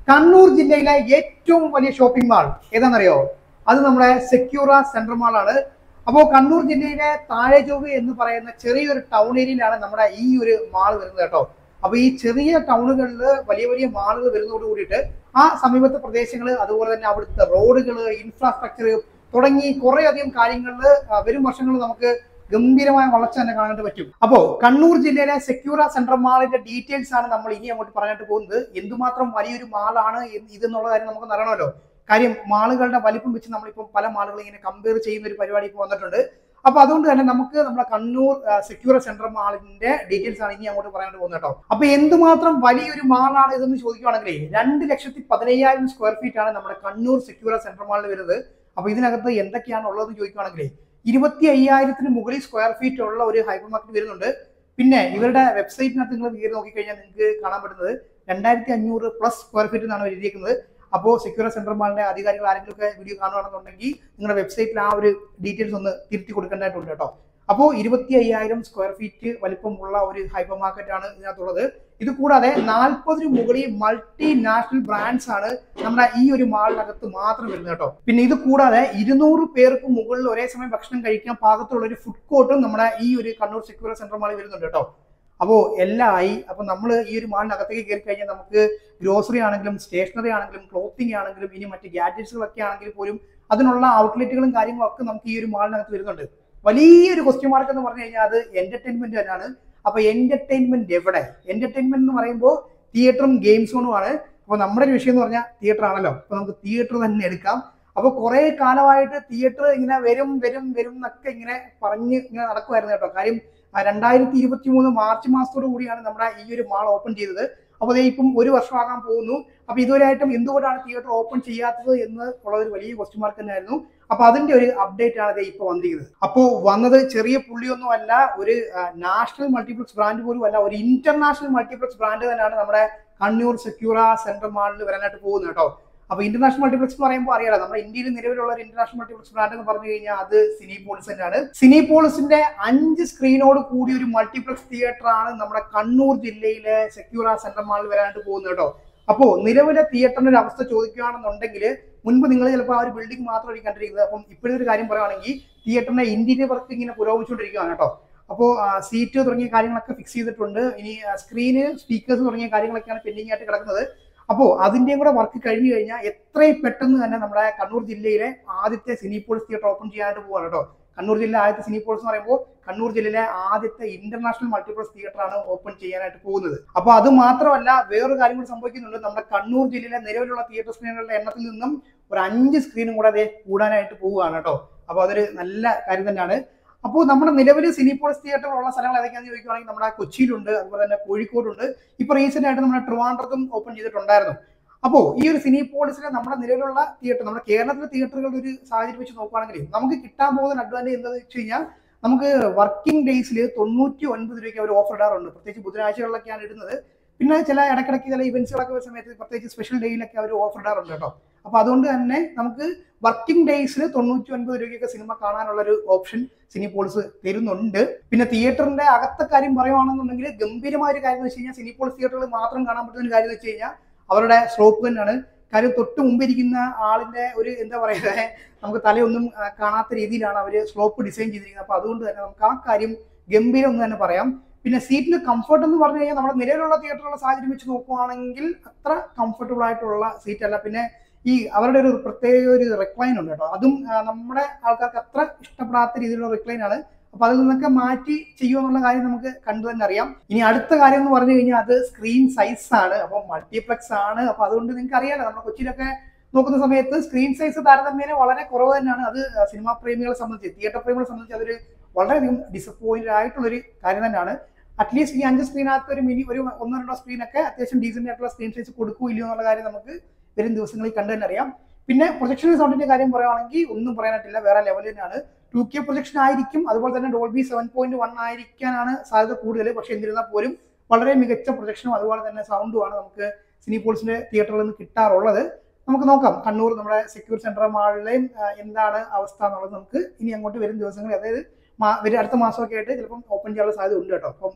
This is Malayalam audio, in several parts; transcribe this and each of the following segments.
കണ്ണൂർ ജില്ലയിലെ ഏറ്റവും വലിയ ഷോപ്പിംഗ് മാൾ ഏതാണെന്നറിയോ അത് നമ്മുടെ സെക്യൂറ സെൻട്രൽ മാൾ ആണ് അപ്പോൾ കണ്ണൂർ ജില്ലയിലെ താഴെചൊവ്വ എന്ന് പറയുന്ന ചെറിയൊരു ടൗൺ ഏരിയയിലാണ് നമ്മുടെ ഈ ഒരു മാൾ വരുന്നത് കേട്ടോ അപ്പൊ ഈ ചെറിയ ടൗണുകളിൽ വലിയ വലിയ മാളുകൾ വരുന്നതോട് കൂടിയിട്ട് ആ സമീപത്തെ പ്രദേശങ്ങൾ അതുപോലെ തന്നെ അവിടുത്തെ റോഡുകൾ ഇൻഫ്രാസ്ട്രക്ചർ തുടങ്ങി കുറെ അധികം കാര്യങ്ങളിൽ വരും വർഷങ്ങളിൽ നമുക്ക് ഗംഭീരമായ വളർച്ച തന്നെ കാണാനായിട്ട് പറ്റും അപ്പോ കണ്ണൂർ ജില്ലയിലെ സെക്യൂറ സെൻട്രൽ മാളിന്റെ ഡീറ്റെയിൽസ് ആണ് നമ്മൾ ഇനി അങ്ങോട്ട് പറയാനായിട്ട് പോകുന്നത് എന്തുമാത്രം വലിയൊരു മാളാണ് ഇതെന്നുള്ള കാര്യം നമുക്ക് അറിയണമല്ലോ കാര്യം മാളുകളുടെ വലിപ്പം വെച്ച് നമ്മളിപ്പോൾ പല മാളുകളും ഇങ്ങനെ കമ്പയർ ചെയ്യുന്ന ഒരു പരിപാടി ഇപ്പോൾ വന്നിട്ടുണ്ട് അപ്പൊ അതുകൊണ്ട് തന്നെ നമുക്ക് നമ്മുടെ കണ്ണൂർ സെക്യൂർ സെൻട്രൽ മാളിന്റെ ഡീറ്റെയിൽസ് ആണ് ഇനി അങ്ങോട്ട് പറയാനായിട്ട് പോകുന്നത് കേട്ടോ അപ്പൊ എന്തുമാത്രം വലിയൊരു മാളാണ് ഇതെന്ന് ചോദിക്കുകയാണെങ്കിൽ രണ്ട് ലക്ഷത്തി പതിനയ്യായിരം സ്ക്വയർ ഫീറ്റ് ആണ് നമ്മുടെ കണ്ണൂർ സെക്യൂർ സെൻട്രൽ മാളിൽ വരുന്നത് അപ്പൊ ഇതിനകത്ത് എന്തൊക്കെയാണ് ഉള്ളതെന്ന് ചോദിക്കുകയാണെങ്കിൽ ഇരുപത്തി അയ്യായിരത്തിന് മുകളിൽ സ്ക്വയർ ഫീറ്റ് ഉള്ള ഒരു ഹൈപ്പർ മാർക്കറ്റ് വരുന്നുണ്ട് പിന്നെ ഇവരുടെ വെബ്സൈറ്റിനകത്ത് നിങ്ങൾ കയറി നോക്കിക്കഴിഞ്ഞാൽ നിങ്ങൾക്ക് കാണാൻ പറ്റുന്നത് രണ്ടായിരത്തി അഞ്ഞൂറ് പ്ലസ് സ്ക്വയർ ഫീറ്റ് എന്നാണ് എഴുതിയിരിക്കുന്നത് അപ്പോൾ സെക്യൂർ സെൻട്രൽ മാളിന്റെ അധികാരികൾ ആരെങ്കിലും ഒക്കെ വീഡിയോ കാണുകയാണെന്നുണ്ടെങ്കിൽ നിങ്ങളുടെ വെബ്സൈറ്റിൽ ആ ഒരു ഡീറ്റെയിൽസ് ഒന്ന് തിരുത്തി കൊടുക്കേണ്ടതായിട്ടുണ്ട് കേട്ടോ അപ്പോൾ ഇരുപത്തി അയ്യായിരം സ്ക്വയർ ഫീറ്റ് വലിപ്പമുള്ള ഒരു ഹൈപ്പർ മാർക്കറ്റ് ആണ് ഇതിനകത്തുള്ളത് ഇത് കൂടാതെ നാൽപ്പതിന് മുകളിൽ മൾട്ടി നാഷണൽ ബ്രാൻഡ്സ് ആണ് നമ്മുടെ ഈ ഒരു മാളിനകത്ത് മാത്രം വരുന്നത് കേട്ടോ പിന്നെ ഇത് കൂടാതെ ഇരുന്നൂറ് പേർക്ക് മുകളിൽ ഒരേ സമയം ഭക്ഷണം കഴിക്കാൻ പാകത്തുള്ള ഒരു ഫുഡ് കോർട്ടും നമ്മുടെ ഈ ഒരു കണ്ണൂർ സെക്യൂർ സെൻട്രൽ മാളിൽ വരുന്നുണ്ട് കേട്ടോ അപ്പോൾ എല്ലാം ആയി അപ്പൊ നമ്മൾ ഈ ഒരു മാളിനകത്തേക്ക് കയറി കഴിഞ്ഞാൽ നമുക്ക് ഗ്രോസറി ആണെങ്കിലും സ്റ്റേഷനറി ആണെങ്കിലും ക്ലോത്തിങ് ആണെങ്കിലും ഇനി മറ്റ് ഗാഡ്ജറ്റ്സുകളൊക്കെ ആണെങ്കിൽ പോലും അതിനുള്ള ഔട്ട്ലെറ്റുകളും കാര്യങ്ങളും ഒക്കെ നമുക്ക് ഈ ഒരു മാളിനകത്ത് വരുന്നുണ്ട് വലിയൊരു ക്വസ്റ്റ്യൻ മാർക്ക് എന്ന് പറഞ്ഞു കഴിഞ്ഞാൽ അത് എന്റർടൈൻമെന്റ് തന്നെയാണ് അപ്പൊ എന്റർടൈൻമെന്റ് എവിടെ എന്റർടൈൻമെന്റ് എന്ന് പറയുമ്പോൾ തിയേറ്ററും ഗെയിം സോണുമാണ് അപ്പൊ നമ്മുടെ ഒരു വിഷയം എന്ന് പറഞ്ഞാൽ തിയേറ്റർ ആണല്ലോ അപ്പൊ നമുക്ക് തിയേറ്റർ തന്നെ എടുക്കാം അപ്പൊ കുറെ കാലമായിട്ട് തിയേറ്റർ ഇങ്ങനെ വരും വരും വരും എന്നൊക്കെ ഇങ്ങനെ പറഞ്ഞ് ഇങ്ങനെ നടക്കുമായിരുന്നു കേട്ടോ കാര്യം രണ്ടായിരത്തി ഇരുപത്തി മൂന്ന് മാർച്ച് മാസത്തോടു കൂടിയാണ് നമ്മുടെ ഈ ഒരു മാൾ ഓപ്പൺ ചെയ്തത് അപ്പോൾ ദേ ഇപ്പം ഒരു വർഷമാകാൻ പോകുന്നു അപ്പൊ ഇതുവരെയായിട്ടും എന്തുകൊണ്ടാണ് തിയേറ്റർ ഓപ്പൺ ചെയ്യാത്തത് എന്ന് ഉള്ളത് ഒരു വലിയ ക്വസ്റ്റ്യൻ മാർക്ക് തന്നെയായിരുന്നു അപ്പൊ അതിന്റെ ഒരു അപ്ഡേറ്റ് ആണ് ഇപ്പൊ വന്നിരിക്കുന്നത് അപ്പോ വന്നത് ചെറിയ പുള്ളിയൊന്നും അല്ല ഒരു നാഷണൽ മൾട്ടിപ്ലക്സ് ബ്രാൻഡ് പോലും അല്ല ഒരു ഇന്റർനാഷണൽ മൾട്ടിപ്ലക്സ് ബ്രാൻഡ് തന്നെയാണ് നമ്മുടെ കണ്ണൂർ സെക്യൂറ സെൻട്രൽ മാളിൽ വരാനായിട്ട് പോകുന്നത് കേട്ടോ അപ്പൊ ഇന്റർനാഷണൽ മൾട്ടിപ്ലക്സ് എന്ന് പറയുമ്പോൾ അറിയാലോ നമ്മുടെ ഇന്ത്യയിൽ നിലവിലുള്ള ഒരു ഇന്റർനാഷണൽ മൾട്ടിപ്ലക്സ് ബ്രാൻഡ് എന്ന് പറഞ്ഞു കഴിഞ്ഞാൽ അത് സിനിപോളിസ് തന്നെയാണ് സിനിപോളിസിന്റെ അഞ്ച് സ്ക്രീനോട് കൂടി ഒരു മൾട്ടിപ്ലക്സ് തിയേറ്റർ ആണ് നമ്മുടെ കണ്ണൂർ ജില്ലയിലെ സെക്യൂറ സെൻട്രൽ മാളിൽ വരാനായിട്ട് പോകുന്നത് കേട്ടോ അപ്പോ നിലവിലെ തിയേറ്ററിന്റെ ഒരു അവസ്ഥ ചോദിക്കുകയാണെന്നുണ്ടെങ്കിൽ മുൻപ് നിങ്ങൾ ചിലപ്പോൾ ആ ഒരു ബിൽഡിംഗ് മാത്രമായിരിക്കും കണ്ടിരിക്കുന്നത് അപ്പം ഇപ്പോഴത്തെ ഒരു കാര്യം പറയുകയാണെങ്കിൽ തിയേറ്ററിന്റെ ഇന്റീരിയർ വർക്ക് ഇങ്ങനെ പുരോഗമിച്ചുകൊണ്ടിരിക്കുകയാണ് കേട്ടോ അപ്പോൾ സീറ്റ് തുടങ്ങിയ കാര്യങ്ങളൊക്കെ ഫിക്സ് ചെയ്തിട്ടുണ്ട് ഇനി സ്ക്രീന് സ്പീക്കേഴ്സ് തുടങ്ങിയ കാര്യങ്ങളൊക്കെയാണ് പെൻഡിങ് ആയിട്ട് കിടക്കുന്നത് അപ്പോൾ അതിന്റെയും കൂടെ വർക്ക് കഴിഞ്ഞു കഴിഞ്ഞാൽ എത്രയും പെട്ടെന്ന് തന്നെ നമ്മുടെ കണ്ണൂർ ജില്ലയിലെ ആദ്യത്തെ സിനിപോൾസ് തിയേറ്റർ ഓപ്പൺ ചെയ്യാനായിട്ട് പോവാണ് കേട്ടോ കണ്ണൂർ ജില്ല ആദ്യത്തെ സിനിപോൾസ് എന്ന് പറയുമ്പോൾ കണ്ണൂർ ജില്ലയിലെ ആദ്യത്തെ ഇന്റർനാഷണൽ മൾട്ടിപ്ലക്സ് തിയേറ്റർ ആണ് ഓപ്പൺ ചെയ്യാനായിട്ട് പോകുന്നത് അപ്പോൾ അത് മാത്രമല്ല വേറൊരു കാര്യം കൂടി സംഭവിക്കുന്നുണ്ട് നമ്മുടെ കണ്ണൂർ ജില്ലയിലെ നിലവിലുള്ള തിയേറ്റർ സ്ക്രീനുകളുടെ എണ്ണത്തിൽ നിന്നും ഒരു അഞ്ച് സ്ക്രീനും കൂടെ അതേ കൂടാനായിട്ട് പോവുകയാണ് കേട്ടോ അപ്പോൾ അതൊരു നല്ല കാര്യം തന്നെയാണ് അപ്പോൾ നമ്മുടെ നിലവിൽ സിനിപോളിസ് തിയേറ്റർ ഉള്ള സ്ഥലങ്ങൾ ഏതൊക്കെയാണെന്ന് ചോദിക്കുകയാണെങ്കിൽ നമ്മുടെ കൊച്ചിയിലുണ്ട് അതുപോലെ തന്നെ കോഴിക്കോടുണ്ട് ഇപ്പൊ റീസെന്റ് ആയിട്ട് നമ്മുടെ ട്രിവാൻഡ്രത്തും ഓപ്പൺ ചെയ്തിട്ടുണ്ടായിരുന്നു അപ്പോൾ ഈ ഒരു സിനിപോളിസിലെ നമ്മുടെ നിലവിലുള്ള തിയേറ്റർ നമ്മുടെ കേരളത്തിലെ തിയേറ്ററുകളുടെ ഒരു സാഹചര്യം വെച്ച് നോക്കുകയാണെങ്കിൽ നമുക്ക് കിട്ടാൻ പോകുന്ന അഡ്വാൻറ്റേജ് എന്താണെന്ന് വെച്ച് കഴിഞ്ഞാൽ നമുക്ക് വർക്കിംഗ് ഡേയ്സിൽ തൊണ്ണൂറ്റി ഒൻപത് രൂപയ്ക്ക് അവർ ഓഫർ ഇടാറുണ്ട് പ്രത്യേകിച്ച് ബുധനാഴ്ചകളിലൊക്കെയാണ് ഇടുന്നത് പിന്നെ ചില ഇടയ്ക്കിടയ്ക്ക് ചില ഇവന്റ്സുകളൊക്കെ വരുന്ന സമയത്ത് പ്രത്യേകിച്ച് സ്പെഷ്യൽ ഡേയിലൊക്കെ അവർ ഓഫർ ഇടാറുണ്ട് കേട്ടോ അപ്പൊ അതുകൊണ്ട് തന്നെ നമുക്ക് വർക്കിംഗ് ഡേയ്സിൽ തൊണ്ണൂറ്റി ഒൻപത് രൂപയ്ക്കൊക്കെ സിനിമ കാണാനുള്ള ഒരു ഓപ്ഷൻ സിനിപോൾസ് തരുന്നുണ്ട് പിന്നെ തിയേറ്ററിന്റെ അകത്തെ കാര്യം പറയുവാണെന്നുണ്ടെങ്കിൽ ഗംഭീരമായ ഒരു കാര്യം എന്ന് വെച്ച് കഴിഞ്ഞാൽ സിനിപോൾസ് തിയേറ്ററിൽ മാത്രം കാണാൻ പറ്റുന്ന ഒരു കാര്യം എന്ന് വെച്ച് കഴിഞ്ഞാൽ അവരുടെ സ്ലോപ്പ് തന്നെയാണ് കാര്യം തൊട്ട് മുമ്പ് ഇരിക്കുന്ന ആളിന്റെ ഒരു എന്താ പറയുക നമുക്ക് തലയൊന്നും കാണാത്ത രീതിയിലാണ് അവർ സ്ലോപ്പ് ഡിസൈൻ ചെയ്തിരിക്കുന്നത് അപ്പൊ അതുകൊണ്ട് തന്നെ നമുക്ക് ആ കാര്യം ഗംഭീരം എന്ന് തന്നെ പറയാം പിന്നെ സീറ്റിന് കംഫർട്ട് എന്ന് പറഞ്ഞു കഴിഞ്ഞാൽ നമ്മുടെ നിലവിലുള്ള തിയേറ്ററുള്ള സാഹചര്യം വെച്ച് നോക്കുവാണെങ്കിൽ അത്ര കംഫർട്ടബിൾ ആയിട്ടുള്ള സീറ്റ് അല്ല പിന്നെ ഈ അവരുടെ ഒരു പ്രത്യേക ഒരു റിക്ലൈൻ ഉണ്ട് കേട്ടോ അതും നമ്മുടെ ആൾക്കാർക്ക് അത്ര ഇഷ്ടപ്പെടാത്ത രീതിയിലുള്ള റിക്ലൈൻ ആണ് അപ്പൊ അതിൽ നിന്നൊക്കെ മാറ്റി ചെയ്യുമെന്നുള്ള കാര്യം നമുക്ക് കണ്ടു തന്നെ അറിയാം ഇനി അടുത്ത കാര്യം എന്ന് പറഞ്ഞു കഴിഞ്ഞാൽ അത് സ്ക്രീൻ സൈസ് ആണ് അപ്പൊ മൾട്ടിപ്ലക്സ് ആണ് അപ്പൊ അതുകൊണ്ട് നിങ്ങൾക്ക് അറിയാലോ നമ്മുടെ കൊച്ചിയിലൊക്കെ നോക്കുന്ന സമയത്ത് സ്ക്രീൻ സൈസ് താരതമ്യേന വളരെ കുറവ് തന്നെയാണ് അത് സിനിമാ പ്രേമികളെ സംബന്ധിച്ച് തിയേറ്റർ പ്രേമികളെ സംബന്ധിച്ച് അതൊരു വളരെയധികം ഡിസപ്പോയിന്റഡ് ആയിട്ടുള്ള ഒരു കാര്യം തന്നെയാണ് അറ്റ്ലീസ്റ്റ് ഈ അഞ്ച് സ്ക്രീനകത്ത് ഒരു മിനി ഒരു ഒന്നോ രണ്ടോ സ്ക്രീനൊക്കെ അത്യാവശ്യം ഡീസന്റ് ആയിട്ടുള്ള സ്ക്രീൻ സൈസ് കൊടുക്കൂ ഇല്ലയോ എന്നുള്ള കാര്യം നമുക്ക് വരും ദിവസങ്ങളിൽ കണ്ടു തന്നെ അറിയാം പിന്നെ പ്രൊജക്ഷൻ സൗണ്ടിന്റെ കാര്യം പറയുകയാണെങ്കിൽ ഒന്നും പറയാനായിട്ടില്ല വേറെ ലെവൽ തന്നെയാണ് ടു കെ പ്രൊജക്ഷൻ ആയിരിക്കും അതുപോലെ തന്നെ ഡോൾബി സെവൻ പോയിന്റ് വൺ ആയിരിക്കാനാണ് സാധ്യത കൂടുതൽ പക്ഷെ എന്നിരുന്നാൽ പോലും വളരെ മികച്ച പ്രൊജക്ഷനും അതുപോലെ തന്നെ സൗണ്ടുമാണ് നമുക്ക് സിനിപോൾസിന്റെ തിയേറ്ററിൽ നിന്ന് കിട്ടാറുള്ളത് നമുക്ക് നോക്കാം കണ്ണൂർ നമ്മുടെ സെക്യൂർ സെൻട്രൽ മാളിലെയും എന്താണ് അവസ്ഥ എന്നുള്ളത് നമുക്ക് ഇനി അങ്ങോട്ട് വരും ദിവസങ്ങളിൽ അതായത് അടുത്ത മാസമൊക്കെ ആയിട്ട് ചിലപ്പം ഓപ്പൺ ചെയ്യാനുള്ള സാധ്യത ഉണ്ട് കേട്ടോ അപ്പം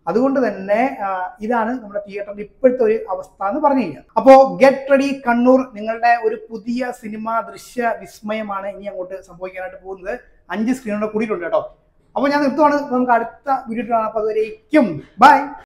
അതുകൊണ്ട് തന്നെ ആ, ഇതാണ് നമ്മുടെ തിയേറ്ററിന്റെ ഇപ്പോഴത്തെ ഒരു അവസ്ഥ എന്ന് പറഞ്ഞു കഴിഞ്ഞാൽ അപ്പോ ഗെറ്റ് റെഡി കണ്ണൂർ നിങ്ങളുടെ ഒരു പുതിയ സിനിമ ദൃശ്യ വിസ്മയമാണ് ഇനി അങ്ങോട്ട് സംഭവിക്കാനായിട്ട് പോകുന്നത് അഞ്ച് സ്ക്രീനോടെ കൂടിയിട്ടുണ്ട് കേട്ടോ അപ്പോൾ ഞാൻ നിർത്തുവാണ് നമുക്ക് അടുത്ത വീഡിയോ കാണാം അപ്പോൾ അതുവരേക്കും ബൈ